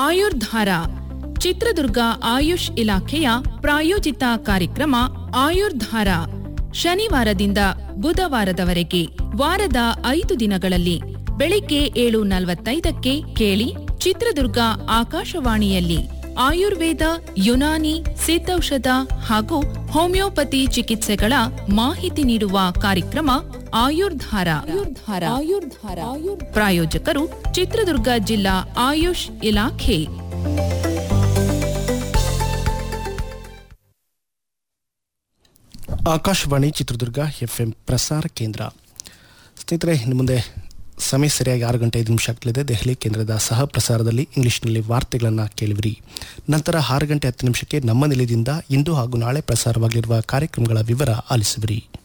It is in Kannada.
ಆಯುರ್ಧಾರ ಚಿತ್ರದುರ್ಗ ಆಯುಷ್ ಇಲಾಖೆಯ ಪ್ರಾಯೋಜಿತ ಕಾರ್ಯಕ್ರಮ ಆಯುರ್ಧಾರ ಶನಿವಾರದಿಂದ ಬುಧವಾರದವರೆಗೆ ವಾರದ ಐದು ದಿನಗಳಲ್ಲಿ ಬೆಳಿಗ್ಗೆ ಏಳು ನಲವತ್ತೈದಕ್ಕೆ ಕೇಳಿ ಚಿತ್ರದುರ್ಗ ಆಕಾಶವಾಣಿಯಲ್ಲಿ ಆಯುರ್ವೇದ ಯುನಾನಿ ಸಿದ್ಧೌಷಧ ಹಾಗೂ ಹೋಮಿಯೋಪತಿ ಚಿಕಿತ್ಸೆಗಳ ಮಾಹಿತಿ ನೀಡುವ ಕಾರ್ಯಕ್ರಮ ಆಯುರ್ಧಾರ ಆಯುರ್ಧಾರ ಆಯುರ್ಧಾರ ಪ್ರಾಯೋಜಕರು ಚಿತ್ರದುರ್ಗ ಜಿಲ್ಲಾ ಆಯುಷ್ ಇಲಾಖೆ ಆಕಾಶವಾಣಿ ಚಿತ್ರದುರ್ಗ ಎಫ್ ಎಂ ಪ್ರಸಾರ ಕೇಂದ್ರ ಸ್ನೇಹಿತರೆ ಇನ್ನು ಮುಂದೆ ಸಮಯ ಸರಿಯಾಗಿ ಆರು ಗಂಟೆ ಐದು ನಿಮಿಷ ಆಗ್ತಲಿದೆ ದೆಹಲಿ ಕೇಂದ್ರದ ಸಹ ಪ್ರಸಾರದಲ್ಲಿ ಇಂಗ್ಲಿಷ್ನಲ್ಲಿ ವಾರ್ತೆಗಳನ್ನು ಕೇಳಿವಿರಿ ನಂತರ ಆರು ಗಂಟೆ ಹತ್ತು ನಿಮಿಷಕ್ಕೆ ನಮ್ಮ ನಿಲಯದಿಂದ ಇಂದು ಹಾಗೂ ನಾಳೆ ಪ್ರಸಾರವಾಗಲಿರುವ ಕಾರ್ಯಕ್ರಮಗಳ ವಿವರ ಆಲಿಸುವಿರಿ